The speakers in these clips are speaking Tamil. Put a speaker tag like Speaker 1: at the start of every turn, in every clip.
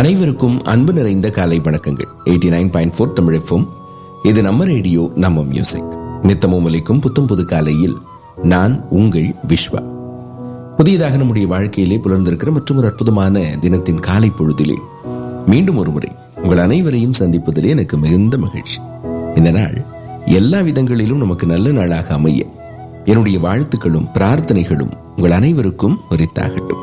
Speaker 1: அனைவருக்கும் அன்பு நிறைந்த காலை வணக்கங்கள் எயிட்டி நைன் பாயிண்ட் ஃபோர் தமிழப்பம் இது நம்ம ரேடியோ நம்ம மியூசிக் நித்தமும் ஒலிக்கும் புத்தம் புது காலையில் நான் உங்கள் விஸ்வா புதியதாக நம்முடைய வாழ்க்கையிலே புலர்ந்திருக்கிற மற்றும் ஒரு அற்புதமான தினத்தின் காலை பொழுதிலே மீண்டும் ஒரு முறை உங்கள் அனைவரையும் சந்திப்பதிலே எனக்கு மிகுந்த மகிழ்ச்சி இந்த நாள் எல்லா விதங்களிலும் நமக்கு நல்ல நாளாக அமைய என்னுடைய வாழ்த்துக்களும் பிரார்த்தனைகளும் உங்கள் அனைவருக்கும் உரித்தாகட்டும்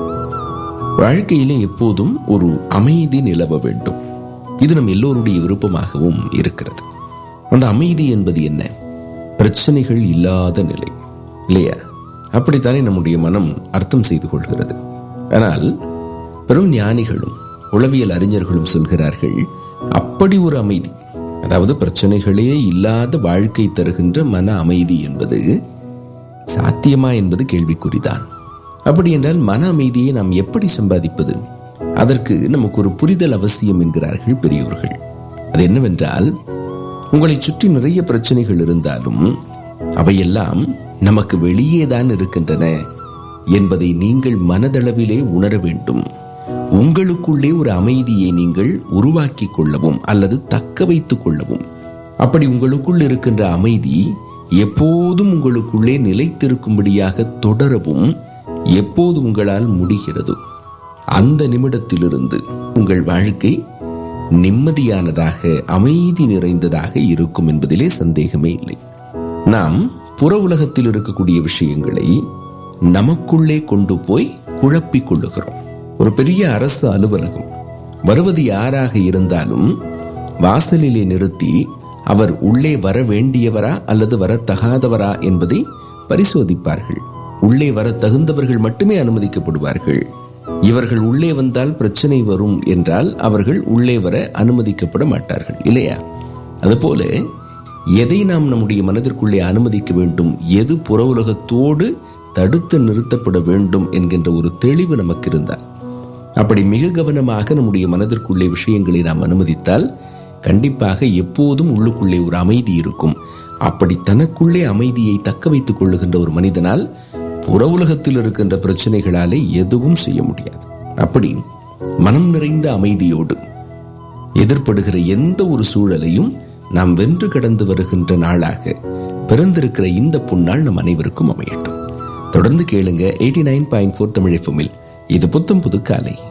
Speaker 1: வாழ்க்கையிலே எப்போதும் ஒரு அமைதி நிலவ வேண்டும் இது நம் எல்லோருடைய விருப்பமாகவும் இருக்கிறது அந்த அமைதி என்பது என்ன பிரச்சனைகள் இல்லாத நிலை இல்லையா அப்படித்தானே நம்முடைய மனம் அர்த்தம் செய்து கொள்கிறது ஆனால் பெரும் ஞானிகளும் உளவியல் அறிஞர்களும் சொல்கிறார்கள் அப்படி ஒரு அமைதி அதாவது பிரச்சனைகளே இல்லாத வாழ்க்கை தருகின்ற மன அமைதி என்பது சாத்தியமா என்பது கேள்விக்குறிதான் அப்படி என்றால் மன அமைதியை நாம் எப்படி சம்பாதிப்பது அதற்கு நமக்கு ஒரு புரிதல் அவசியம் என்கிறார்கள் பெரியோர்கள் அது என்னவென்றால் உங்களை சுற்றி நிறைய பிரச்சனைகள் இருந்தாலும் அவையெல்லாம் நமக்கு வெளியே தான் இருக்கின்றன என்பதை நீங்கள் மனதளவிலே உணர வேண்டும் உங்களுக்குள்ளே ஒரு அமைதியை நீங்கள் உருவாக்கி கொள்ளவும் அல்லது தக்க வைத்துக் கொள்ளவும் அப்படி உங்களுக்குள் இருக்கின்ற அமைதி எப்போதும் உங்களுக்குள்ளே நிலைத்திருக்கும்படியாக தொடரவும் எப்போது உங்களால் முடிகிறது அந்த நிமிடத்திலிருந்து உங்கள் வாழ்க்கை நிம்மதியானதாக அமைதி நிறைந்ததாக இருக்கும் என்பதிலே சந்தேகமே இல்லை நாம் புற உலகத்தில் இருக்கக்கூடிய விஷயங்களை நமக்குள்ளே கொண்டு போய் குழப்பிக் கொள்ளுகிறோம் ஒரு பெரிய அரசு அலுவலகம் வருவது யாராக இருந்தாலும் வாசலிலே நிறுத்தி அவர் உள்ளே வர வேண்டியவரா அல்லது வரத்தகாதவரா என்பதை பரிசோதிப்பார்கள் உள்ளே வர தகுந்தவர்கள் மட்டுமே அனுமதிக்கப்படுவார்கள் இவர்கள் உள்ளே வந்தால் பிரச்சனை வரும் என்றால் அவர்கள் உள்ளே வர அனுமதிக்கப்பட மாட்டார்கள் இல்லையா அதுபோல எதை நாம் நம்முடைய மனதிற்குள்ளே அனுமதிக்க வேண்டும் எது புற உலகத்தோடு தடுத்து நிறுத்தப்பட வேண்டும் என்கின்ற ஒரு தெளிவு நமக்கு இருந்தால் அப்படி மிக கவனமாக நம்முடைய மனதிற்குள்ளே விஷயங்களை நாம் அனுமதித்தால் கண்டிப்பாக எப்போதும் உள்ளுக்குள்ளே ஒரு அமைதி இருக்கும் அப்படி தனக்குள்ளே அமைதியை தக்க வைத்துக் கொள்ளுகின்ற ஒரு மனிதனால் புற உலகத்தில் இருக்கின்ற பிரச்சனைகளாலே எதுவும் செய்ய முடியாது அப்படி மனம் நிறைந்த அமைதியோடு எதிர்ப்படுகிற எந்த ஒரு சூழலையும் நாம் வென்று கடந்து வருகின்ற நாளாக பிறந்திருக்கிற இந்த புன்னாள் நம் அனைவருக்கும் அமையட்டும் தொடர்ந்து கேளுங்க eighty nine point four Tamil இது புத்தம் புது காலை